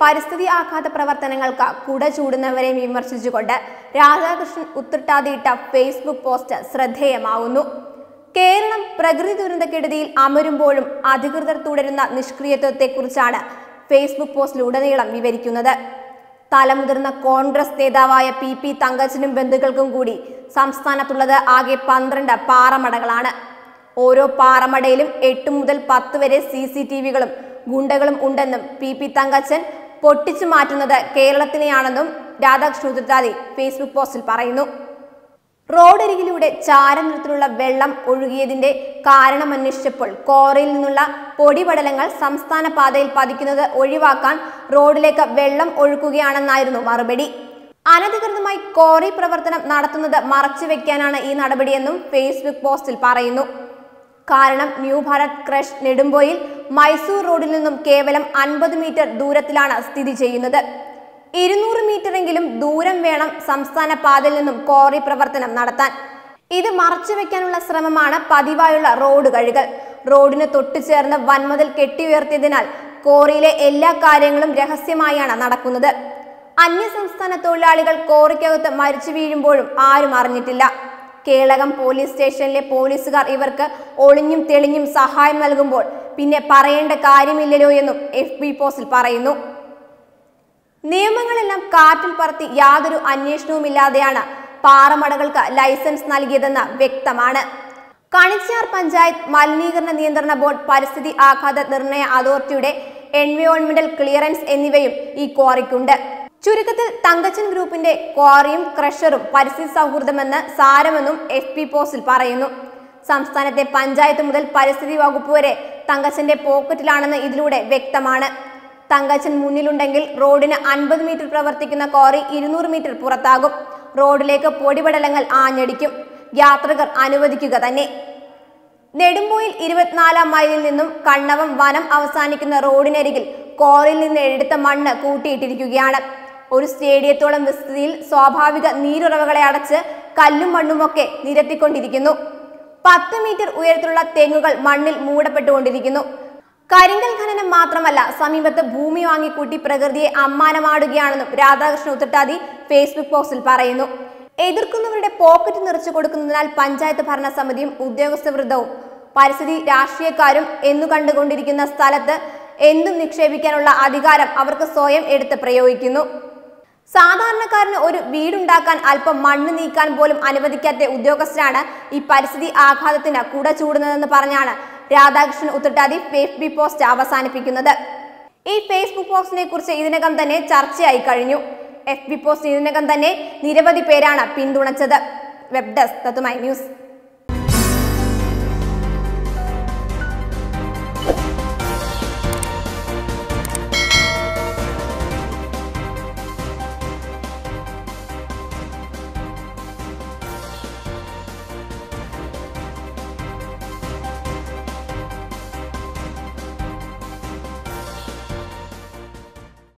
പരിസ്ഥിതി ആഘാത പ്രവർത്തനങ്ങൾക്ക് കുട ചൂടുന്നവരെ വിമർശിച്ചുകൊണ്ട് രാധാകൃഷ്ണൻ ഉത്രട്ടാതിയിട്ട ഫേസ്ബുക്ക് പോസ്റ്റ് ശ്രദ്ധേയമാവുന്നു കേരളം പ്രകൃതി ദുരന്തക്കെടുതിയിൽ അമരുമ്പോഴും അധികൃതർ തുടരുന്ന നിഷ്ക്രിയത്വത്തെക്കുറിച്ചാണ് ഫേസ്ബുക്ക് പോസ്റ്റിലുടനീളം വിവരിക്കുന്നത് തലമുതിർന്ന കോൺഗ്രസ് നേതാവായ പി പി തങ്കച്ചനും ബന്ധുക്കൾക്കും കൂടി സംസ്ഥാനത്തുള്ളത് ആകെ പന്ത്രണ്ട് പാറമടകളാണ് ഓരോ പാറമടയിലും എട്ട് മുതൽ പത്ത് വരെ സി സി ടി വികളും ഗുണ്ടകളും ഉണ്ടെന്നും പി പി തങ്കച്ചൻ പൊട്ടിച്ചു മാറ്റുന്നത് കേരളത്തിനെയാണെന്നും രാധാകൃഷ്ണ ഉത്രട്ടാതി ഫേസ്ബുക്ക് പോസ്റ്റിൽ പറയുന്നു റോഡരികിലൂടെ ചാരനിറത്തിലുള്ള വെള്ളം ഒഴുകിയതിന്റെ കാരണമന്വേഷിച്ചപ്പോൾ കോറയിൽ നിന്നുള്ള പൊടിപടലങ്ങൾ സംസ്ഥാന പാതയിൽ പതിക്കുന്നത് ഒഴിവാക്കാൻ റോഡിലേക്ക് വെള്ളം ഒഴുക്കുകയാണെന്നായിരുന്നു മറുപടി അനധികൃതമായി കോറി പ്രവർത്തനം നടത്തുന്നത് മറച്ചുവെക്കാനാണ് ഈ നടപടിയെന്നും ഫേസ്ബുക്ക് പോസ്റ്റിൽ പറയുന്നു കാരണം ന്യൂ ഭാരത് ക്രഷ് നെടുമ്പോയിൽ മൈസൂർ റോഡിൽ നിന്നും കേവലം അൻപത് മീറ്റർ ദൂരത്തിലാണ് സ്ഥിതി ചെയ്യുന്നത് ഇരുന്നൂറ് മീറ്ററെങ്കിലും ദൂരം വേണം സംസ്ഥാന പാതയിൽ നിന്നും കോറി പ്രവർത്തനം നടത്താൻ ഇത് മറച്ചുവെക്കാനുള്ള ശ്രമമാണ് പതിവായുള്ള റോഡ് കഴുകൽ റോഡിന് തൊട്ടുചേർന്ന് വൻമതിൽ കെട്ടിയുയർത്തിയതിനാൽ കോറിയിലെ എല്ലാ കാര്യങ്ങളും രഹസ്യമായാണ് നടക്കുന്നത് അന്യ സംസ്ഥാന തൊഴിലാളികൾ കോറിക്കകത്ത് മരിച്ചു വീഴുമ്പോഴും ആരും അറിഞ്ഞിട്ടില്ല കേളകം പോലീസ് സ്റ്റേഷനിലെ പോലീസുകാർ ഇവർക്ക് ഒളിഞ്ഞും തെളിഞ്ഞും സഹായം നൽകുമ്പോൾ പിന്നെ പറയേണ്ട കാര്യമില്ലല്ലോ എന്നും എഫ് ബി പോസ്റ്റിൽ പറയുന്നു നിയമങ്ങളെല്ലാം കാറ്റിൽ പറത്തി യാതൊരു അന്വേഷണവുമില്ലാതെയാണ് പാറമടകൾക്ക് ലൈസൻസ് നൽകിയതെന്ന് വ്യക്തമാണ് കണിച്ചാർ പഞ്ചായത്ത് മലിനീകരണ നിയന്ത്രണ ബോർഡ് പരിസ്ഥിതി ആഘാത നിർണയ അതോറിറ്റിയുടെ എൻവയോൺമെന്റൽ ക്ലിയറൻസ് എന്നിവയും ഈ ക്വാറിക്കുണ്ട് ചുരുക്കത്തിൽ തങ്കച്ചൻ ഗ്രൂപ്പിന്റെ ക്വാറിയും ക്രഷറും പരിസ്ഥിതി സൗഹൃദമെന്ന് സാരമെന്നും എഫ് പി പോസ്റ്റിൽ പറയുന്നു സംസ്ഥാനത്തെ പഞ്ചായത്ത് മുതൽ പരിസ്ഥിതി വകുപ്പ് വരെ തങ്കച്ചന്റെ പോക്കറ്റിലാണെന്ന് ഇതിലൂടെ വ്യക്തമാണ് തങ്കച്ചൻ മുന്നിലുണ്ടെങ്കിൽ റോഡിന് അൻപത് മീറ്റർ പ്രവർത്തിക്കുന്ന ക്വാറി ഇരുന്നൂറ് മീറ്റർ പുറത്താകും റോഡിലേക്ക് പൊടിപടലങ്ങൾ ആഞ്ഞടിക്കും യാത്രികർ അനുവദിക്കുക തന്നെ നെടുമ്പോയിൽ ഇരുപത്തിനാലാം മൈലിൽ നിന്നും കണ്ണവം വനം അവസാനിക്കുന്ന റോഡിനരികിൽ കോറിൽ നിന്ന് എടുത്ത മണ്ണ് കൂട്ടിയിട്ടിരിക്കുകയാണ് ഒരു സ്റ്റേഡിയത്തോളം വിസ്തൃതിയിൽ സ്വാഭാവിക നീരുറവകളെ അടച്ച് കല്ലും മണ്ണുമൊക്കെ നിരത്തിക്കൊണ്ടിരിക്കുന്നു പത്ത് മീറ്റർ ഉയരത്തിലുള്ള തെങ്ങുകൾ മണ്ണിൽ മൂടപ്പെട്ടുകൊണ്ടിരിക്കുന്നു കരിങ്കൽ ഖനനം മാത്രമല്ല സമീപത്ത് ഭൂമി വാങ്ങിക്കൂട്ടി പ്രകൃതിയെ അമ്മാനമാടുകയാണെന്നും രാധാകൃഷ്ണ ഉത്രട്ടാതി ഫേസ്ബുക്ക് പോസ്റ്റിൽ പറയുന്നു എതിർക്കുന്നവരുടെ പോക്കറ്റ് നിറച്ചു കൊടുക്കുന്നതിനാൽ പഞ്ചായത്ത് ഭരണസമിതിയും ഉദ്യോഗസ്ഥ വൃന്ദവും പരിസ്ഥിതി രാഷ്ട്രീയക്കാരും എന്നു കണ്ടുകൊണ്ടിരിക്കുന്ന സ്ഥലത്ത് എന്തും നിക്ഷേപിക്കാനുള്ള അധികാരം അവർക്ക് സ്വയം എടുത്ത് പ്രയോഗിക്കുന്നു സാധാരണക്കാരന് ഒരു വീടുണ്ടാക്കാൻ അല്പം മണ്ണ് നീക്കാൻ പോലും അനുവദിക്കാത്ത ഉദ്യോഗസ്ഥരാണ് ഈ പരിസ്ഥിതി ആഘാതത്തിന് കുട ചൂടുന്നതെന്ന് പറഞ്ഞാണ് Radhakrishnan Uthrattathi F B post അവസാനിപ്പിക്കുന്നത് ഈ ഫേസ്ബുക്ക് പോസ്റ്റിനെ കുറിച്ച് ഇതിനകം തന്നെ ചർച്ചയായി കഴിഞ്ഞു എഫ് ബി പോസ്റ്റ് ഇതിനകം തന്നെ നിരവധി പേരാണ് പിന്തുണച്ചത് വെബ് ഡെസ്ക് തത്തുമായി ന്യൂസ്